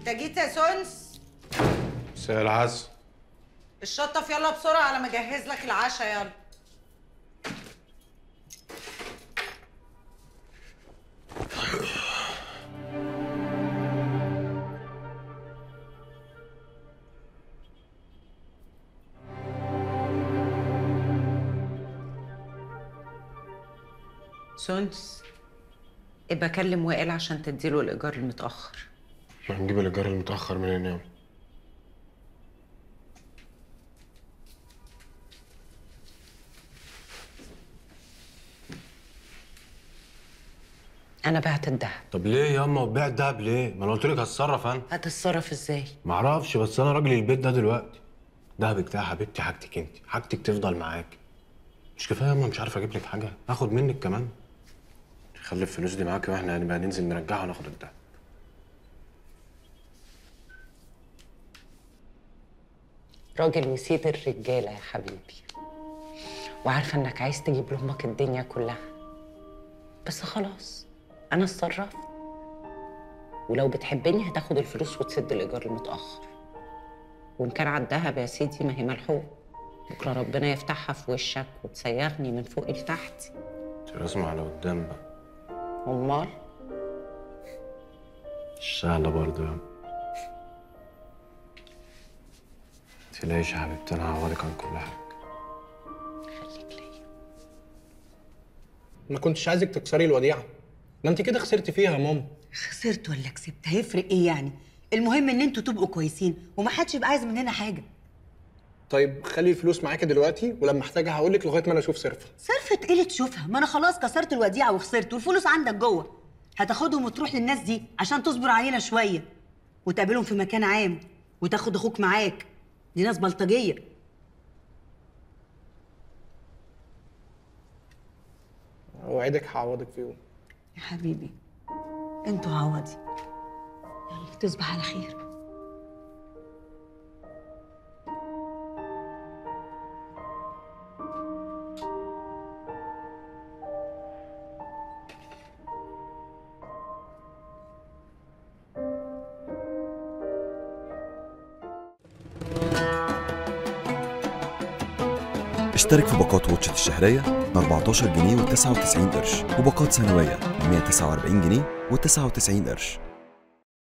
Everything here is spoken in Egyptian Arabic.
انت جيت يا سونس مساء العسل الشطف يلا بسرعه على ما اجهز لك العشاء يلا سونس ابقى كلم وائل عشان تديله الايجار المتاخر هنجيب الايجار المتاخر منين يوم انا بعت الدهب طب ليه ياما وبيع الدهب ليه؟ ما انا قلت لك هتصرف انا هتتصرف ازاي معرفش بس انا راجل البيت ده دلوقتي دهبك ده يا حبيبتي حاجتك انت حاجتك تفضل معاك مش كفايه ياما مش عارف اجيب لك حاجه اخد منك كمان خلي الفلوس دي معاك واحنا هنبقى ننزل نرجعها وناخد الدهب راجل وسيد الرجاله يا حبيبي وعارفه انك عايز تجيب لامك الدنيا كلها بس خلاص انا اتصرفت ولو بتحبني هتاخد الفلوس وتسد الايجار المتاخر وان كان على الدهب يا سيدي ما هي ملحوق بكره ربنا يفتحها في وشك وتسيغني من فوق لتحت رسمة على قدام بقى امال مش سهلة برضه ياما تلاقيش يا حبيبتي انا هعوضك عن كل حاجة خليك ليا ما كنتش عايزك تكسري الوديعه ما انت كده خسرت فيها يا ماما خسرت ولا كسبت هيفرق ايه يعني المهم ان انتوا تبقوا كويسين ومحدش يبقى عايز مننا حاجه طيب خلي الفلوس معاكي دلوقتي ولما احتاجها هقول لك لغايه ما انا اشوف صرفها صرفت ايه اللي تشوفها ما انا خلاص كسرت الوديعه وخسرت والفلوس عندك جوه هتاخدهم وتروح للناس دي عشان تصبر علينا شويه وتقابلهم في مكان عام وتاخد اخوك معاك دي ناس بلطجيه اوعدك هعوضك في يوم يا حبيبي انتوا عوضي يلا تصبح على خير اشترك في باقات واتشت الشهرية ب 14 جنيه و99 قرش وباقات سنوية ب 149 جنيه و99 قرش